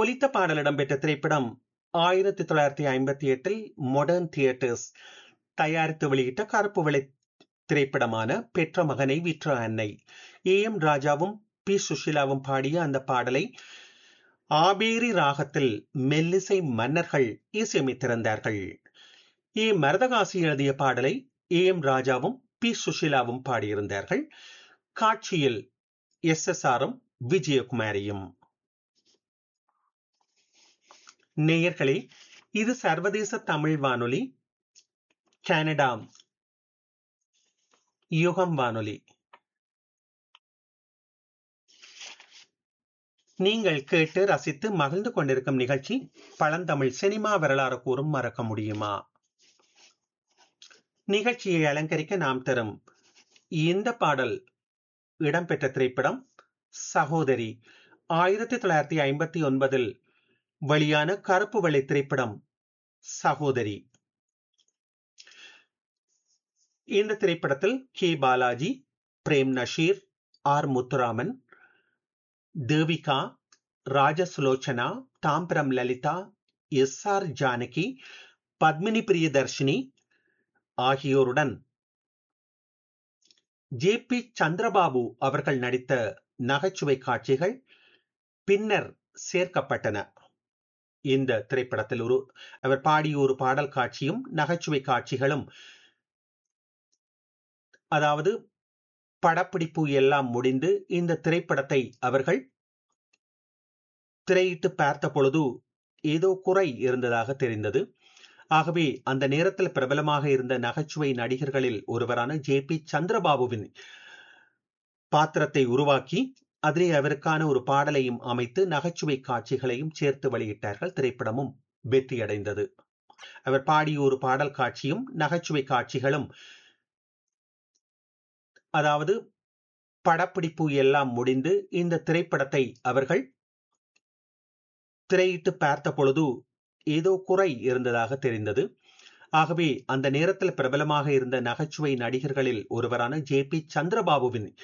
ஒலித்த பாடல் இடம்பெற்ற திரைப்படம் ஆயிரத்தி தொள்ளாயிரத்தி ஐம்பத்தி எட்டில் மாடர்ன் தியேட்டர்ஸ் தயாரித்து வெளியிட்ட கருப்பு வெள்ளை திரைப்படமான பெற்ற மகனை விற்ற அன்னை ஏ எம் ராஜாவும் பி சுஷிலாவும் பாடிய அந்த பாடலை ஆபேரி ராகத்தில் மெல்லிசை மன்னர்கள் இசையமைத்திருந்தார்கள் ஏ மரதகாசி எழுதிய பாடலை ஏ எம் ராஜாவும் பி சுஷிலாவும் பாடியிருந்தார்கள் காட்சியில் எஸ் எஸ் ஆரும் விஜயகுமாரியும் நேயர்களே இது சர்வதேச தமிழ் வானொலி கனடா யுகம் வானொலி நீங்கள் கேட்டு ரசித்து மகிழ்ந்து கொண்டிருக்கும் நிகழ்ச்சி பழந்தமிழ் சினிமா வரலாறு கூறும் மறக்க முடியுமா நிகழ்ச்சியை அலங்கரிக்க நாம் தரும் இந்த பாடல் இடம்பெற்ற திரைப்படம் சகோதரி ஆயிரத்தி தொள்ளாயிரத்தி ஐம்பத்தி ஒன்பதில் வெளியான கருப்பு வெள்ளை திரைப்படம் சகோதரி இந்த திரைப்படத்தில் K Balaji Prem Nazir R Muthuraman Devika Rajasulochana Tambaram Lalitha S R Janaki Padmini Priyadarshini ஆகியோருடன் ஜே பி சந்திரபாபு அவர்கள் நடித்த நகைச்சுவை காட்சிகள் பின்னர் சேர்க்கப்பட்டன இந்த திரைப்படத்தில் ஒரு அவர் பாடிய ஒரு பாடல் காட்சியும் நகைச்சுவை காட்சிகளும் அதாவது படப்பிடிப்பு எல்லாம் முடிந்து இந்த திரைப்படத்தை அவர்கள் திரையிட்டு பார்த்த பொழுது ஏதோ குறை இருந்ததாக தெரிந்தது ஆகவே அந்த நேரத்தில் பிரபலமாக இருந்த நகைச்சுவை நடிகர்களில் ஒருவரான ஜே பி சந்திரபாபுவின் பாத்திரத்தை உருவாக்கி அதிலே அவருக்கான ஒரு பாடலையும் அமைத்து நகைச்சுவை காட்சிகளையும் சேர்த்து வெளியிட்டார்கள் திரைப்படமும் வெற்றியடைந்தது அவர் பாடிய ஒரு பாடல் காட்சியும் நகைச்சுவை காட்சிகளும் அதாவது படப்பிடிப்பு எல்லாம் முடிந்து இந்த திரைப்படத்தை அவர்கள் திரையிட்டு பார்த்த பொழுது ஏதோ குறை இருந்ததாக தெரிந்தது ஆகவே அந்த நேரத்தில் பிரபலமாக இருந்த நகைச்சுவை நடிகர்களில் ஒருவரான ஜே பி சந்திரபாபுவின்